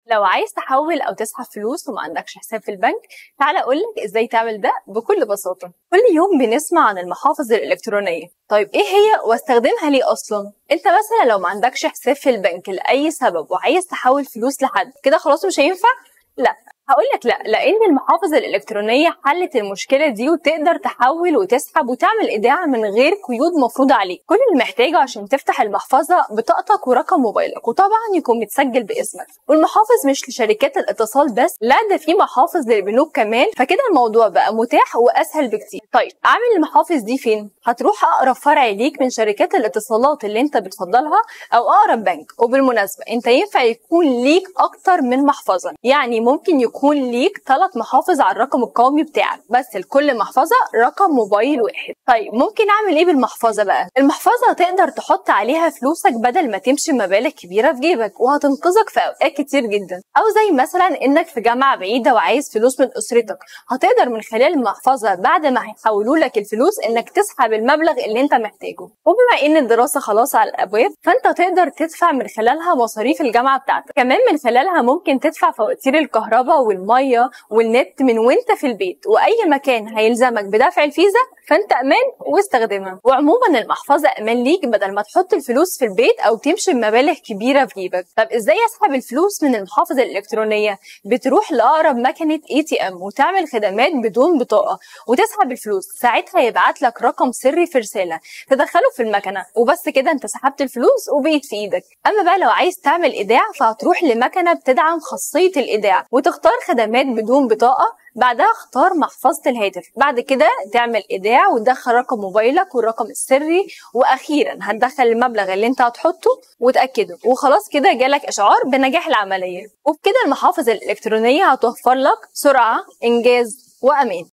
لو عايز تحول او تسحب فلوس وما عندكش حساب في البنك تعالى اقول لك ازاي تعمل ده بكل بساطه كل يوم بنسمع عن المحافظ الالكترونيه طيب ايه هي واستخدمها ليه اصلا انت مثلا لو ما عندكش حساب في البنك لاي سبب وعايز تحول فلوس لحد كده خلاص مش هينفع لا هقول لك لا لان المحافظ الالكترونيه حلت المشكله دي وتقدر تحول وتسحب وتعمل ايداع من غير قيود مفروضه عليك كل اللي محتاجه عشان تفتح المحفظه بطاقتك ورقم موبايلك وطبعا يكون متسجل باسمك والمحافظ مش لشركات الاتصال بس لا ده في محافظ للبنوك كمان فكده الموضوع بقى متاح واسهل بكتير طيب اعمل المحافظ دي فين هتروح اقرب فرع ليك من شركات الاتصالات اللي انت بتفضلها او اقرب بنك وبالمناسبه انت ينفع يكون ليك اكتر من محفظه يعني ممكن يكون يكون ليك ثلاث محافظ على الرقم القومي بتاعك بس لكل محفظه رقم موبايل واحد طيب ممكن اعمل ايه بالمحفظه بقى المحفظه تقدر تحط عليها فلوسك بدل ما تمشي مبالغ كبيره في جيبك وهتنقذك في اوقات كتير جدا او زي مثلا انك في جامعه بعيده وعايز فلوس من اسرتك هتقدر من خلال المحفظه بعد ما هيحولوا لك الفلوس انك تسحب المبلغ اللي انت محتاجه وبما ان الدراسه خلاص على الابواب فانت تقدر تدفع من خلالها مصاريف الجامعه بتاعتك كمان من خلالها ممكن تدفع فواتير الكهرباء والميه والنت من وانت في البيت واي مكان هيلزمك بدفع الفيزا فانت امان واستخدمها وعموما المحفظه امان ليك بدل ما تحط الفلوس في البيت او تمشي بمبالغ كبيره في جيبك طب ازاي اسحب الفلوس من المحافظه الالكترونيه بتروح لاقرب مكنه اي تي ام وتعمل خدمات بدون بطاقه وتسحب الفلوس ساعتها يبعت لك رقم سري في رساله تدخله في المكنه وبس كده انت سحبت الفلوس وبقيت في ايدك اما بقى لو عايز تعمل ايداع فهتروح لمكنه بتدعم خاصيه الايداع وتختار خدمات بدون بطاقه بعدها اختار محفظة الهاتف بعد كده تعمل ايداع وتدخل رقم موبايلك والرقم السري واخيرا هتدخل المبلغ اللي انت هتحطه وتاكده وخلاص كده جالك اشعار بنجاح العملية وبكده المحافظ الالكترونية هتوفر لك سرعة انجاز وامان